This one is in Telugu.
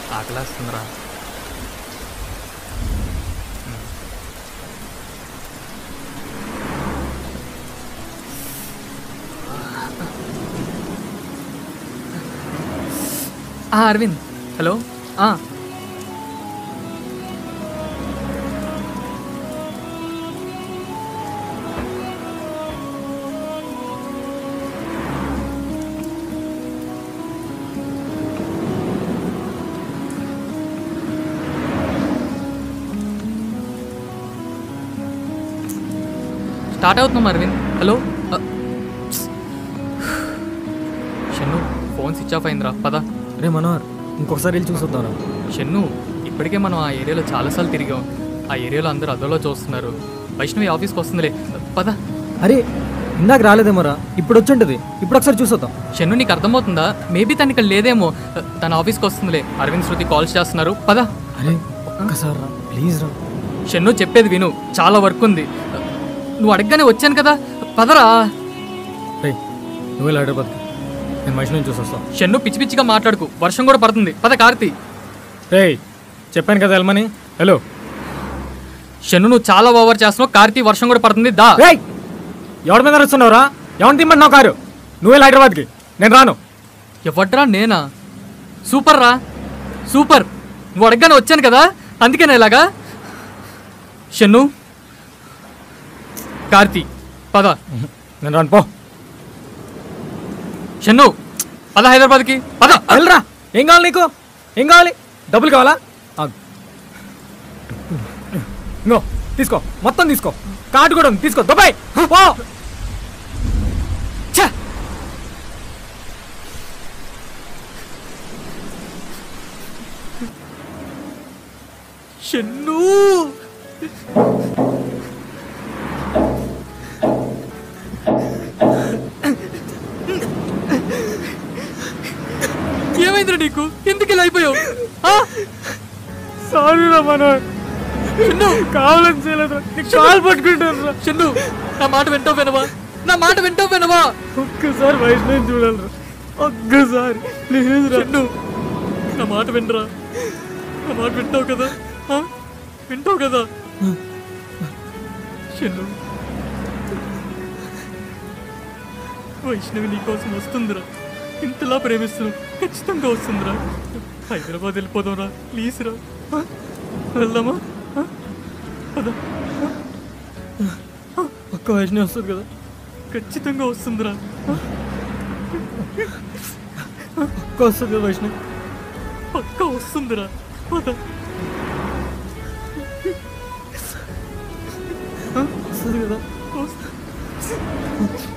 ఆకలేస్తుందిరా ఆ, అరవింద్ హలో ఆ, స్టార్ట్ అవుతున్నాం అరవింద్ హలో ఆ, షన్ను ఫోన్ స్విచ్ ఆఫ్ అయిందిరా పద రే మనోహర్ ఇంకొకసారి వెళ్ళి చూసొద్దాం షన్ను ఇప్పటికే మనం ఆ ఏరియాలో చాలాసార్లు తిరిగాం ఆ ఏరియాలో అందరూ అదోలో చూస్తున్నారు వైష్ణవి ఆఫీస్కి వస్తుందిలే పద అరే ఇందాక రాలేదేమోరా ఇప్పుడు వచ్చి ఉంటుంది ఇప్పుడు ఒకసారి చూసొద్దాం షన్ను నీకు అర్థమవుతుందా మేబీ తను ఇక్కడ లేదేమో తన ఆఫీస్కి వస్తుందిలే అరవింద్ శృతి కాల్స్ చేస్తున్నారు పద అరే ఒక్కసారి రా ప్లీజ్ రా షన్ను చెప్పేది విను చాలా వర్క్ ఉంది నువ్వు అడగగానే వచ్చాను కదా పదరా రే నువ్వు వెళ్ళి హైదరాబాద్కి నేను మనిషిని చూసి వస్తాను షన్ను పిచ్చి పిచ్చిగా మాట్లాడుకు వర్షం కూడా పడుతుంది పద కార్తీ రే చెప్పాను కదా వెళ్ళమని హలో షన్ను నువ్వు చాలా ఓవర్ చేస్తున్నావు కార్తీ వర్షం కూడా పడుతుంది దా రే ఎవరి మీద వస్తున్నావురా ఎవరిని తిమ్మన్నావు కారు నువ్వు వెళ్ళి హైదరాబాద్కి నేను రాను ఎవడ్రా నేనా సూపర్ రా సూపర్ నువ్వు అడగగానే వచ్చాను కదా అందుకేనా ఇలాగా షన్ను కార్తీ పద నేను రాను పో షన్ను పద హైదరాబాద్కి పద వెళ్ళరా ఏం కావాలి నీకు ఏం కావాలి డబ్బులు కావాలా ఆగు. ఇంగో తీసుకో మొత్తం తీసుకో కార్డు కూడా ఉంది తీసుకో దుబాయ్ పో ఛ! షన్ను ఏమైందిరా నీకు ఎందుకు ఇలా అయిపోయావు ఆ? సారీ రా మనోహర్ షన్ను కావాలని చేయలేదు నీకు కాలు పట్టుకుంటాను రా షన్ను నా మాట వింటావు వినవా నా మాట వింటావు వినవా ఒక్కసారి వైష్ణవి చూడాలి ఒక్కసారి ప్లీజ్ రా షన్ను నా మాట వినరా నా మాట వింటావు కదా ఆ? వింటావు కదా షన్ను వైష్ణవి నీకోసం వస్తుందిరా ఇంతలా ప్రేమిస్తున్నావు ఖచ్చితంగా వస్తుందిరా హైదరాబాద్ వెళ్ళిపోదాంరా ప్లీజ్ రా ఆ? వెళ్దామా ఆ? పద ఒక్క వైష్ణవి వస్తుంది కదా ఖచ్చితంగా వస్తుందిరా ఆ? ఒక్క వస్తుంది కదా వైష్ణవి పక్కా వస్తుందిరా పద వస్తుంది కదా వస్తుంది